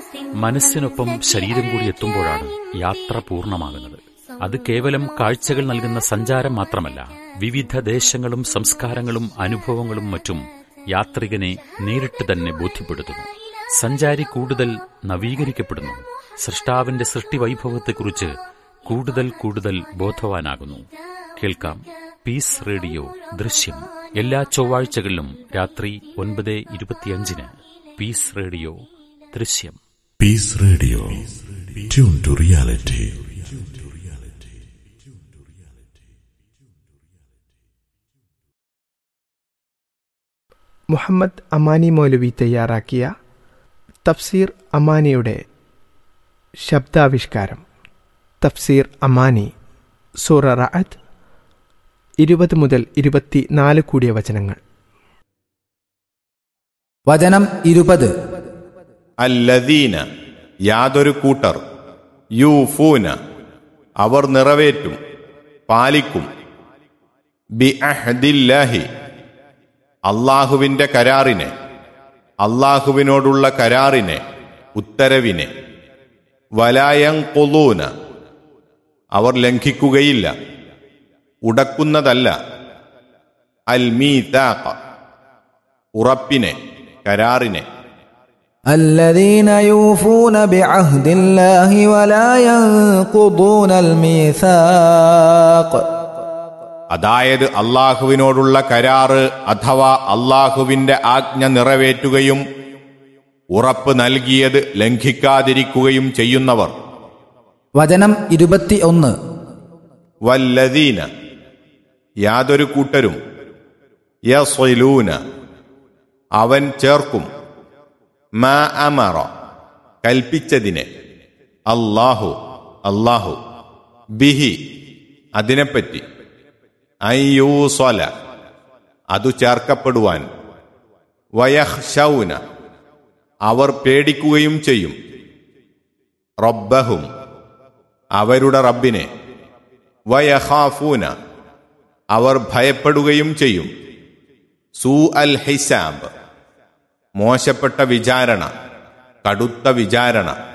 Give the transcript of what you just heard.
മനസ്സിനൊപ്പം ശരീരം കൂടി എത്തുമ്പോഴാണ് യാത്ര പൂർണ്ണമാകുന്നത് അത് കേവലം കാഴ്ചകൾ നൽകുന്ന സഞ്ചാരം മാത്രമല്ല വിവിധ ദേശങ്ങളും സംസ്കാരങ്ങളും അനുഭവങ്ങളും മറ്റും യാത്രികനെ നേരിട്ട് തന്നെ ബോധ്യപ്പെടുത്തുന്നു സഞ്ചാരി കൂടുതൽ നവീകരിക്കപ്പെടുന്നു സൃഷ്ടാവിന്റെ സൃഷ്ടിവൈഭവത്തെക്കുറിച്ച് കൂടുതൽ കൂടുതൽ ബോധവാനാകുന്നു കേൾക്കാം പീസ് റേഡിയോ ദൃശ്യം എല്ലാ ചൊവ്വാഴ്ചകളിലും രാത്രി ഒൻപത് ഇരുപത്തിയഞ്ചിന് പീസ് റേഡിയോ ദൃശ്യം Peace Radio. Tune to reality. Muhammad Amani Maulavi തയ്യാറാക്കിയ തഫ്സീർ അമാനിയുടെ ശബ്ദാവിഷ്കാരം തഫ്സീർ അമാനി സൂറ റഅത്ത് ഇരുപത് മുതൽ ഇരുപത്തിനാല് കൂടിയ വചനങ്ങൾ വചനം ഇരുപത് അല്ലദീന യാതൊരു കൂട്ടർ യൂഫൂന അവർ നിറവേറ്റും പാലിക്കും ബി അഹ്ദില്ലാഹി അള്ളാഹുവിന്റെ കരാറിനെ അള്ളാഹുവിനോടുള്ള കരാറിനെ ഉത്തരവിനെ വലായം കൊലൂന അവർ ലംഘിക്കുകയില്ല ഉടക്കുന്നതല്ല അൽ മീതാഖ ഉറപ്പിനെ കരാറിനെ الذين يوفون بعهد الله ولا ينقضون الميثاق അതായത് അള്ളാഹുവിനോടുള്ള കരാറ് അഥവാ അള്ളാഹുവിന്റെ ആജ്ഞ നിറവേറ്റുകയും ഉറപ്പ് നൽകിയത് ലംഘിക്കാതിരിക്കുകയും ചെയ്യുന്നവർ വചനം ഇരുപത്തി ഒന്ന് വല്ലദീന യാതൊരു കൂട്ടരും യസ്വലൂന അവൻ ചേർക്കും മാ അമറ കൽപ്പിച്ചതിനെ അല്ലാഹു അല്ലാഹു ബിഹി അതിനെപ്പറ്റി അയ്യൂസ്വല അതു ചേർക്കപ്പെടുവാൻ വയഹ്ഷൗന അവർ പേടിക്കുകയും ചെയ്യും റബ്ബഹും അവരുടെ റബ്ബിനെ വയഹാഫൂന അവർ ഭയപ്പെടുകയും ചെയ്യും സൂ അൽ ഹിസാബ് മോശപ്പെട്ട വിചാരണ കടുത്ത വിചാരണ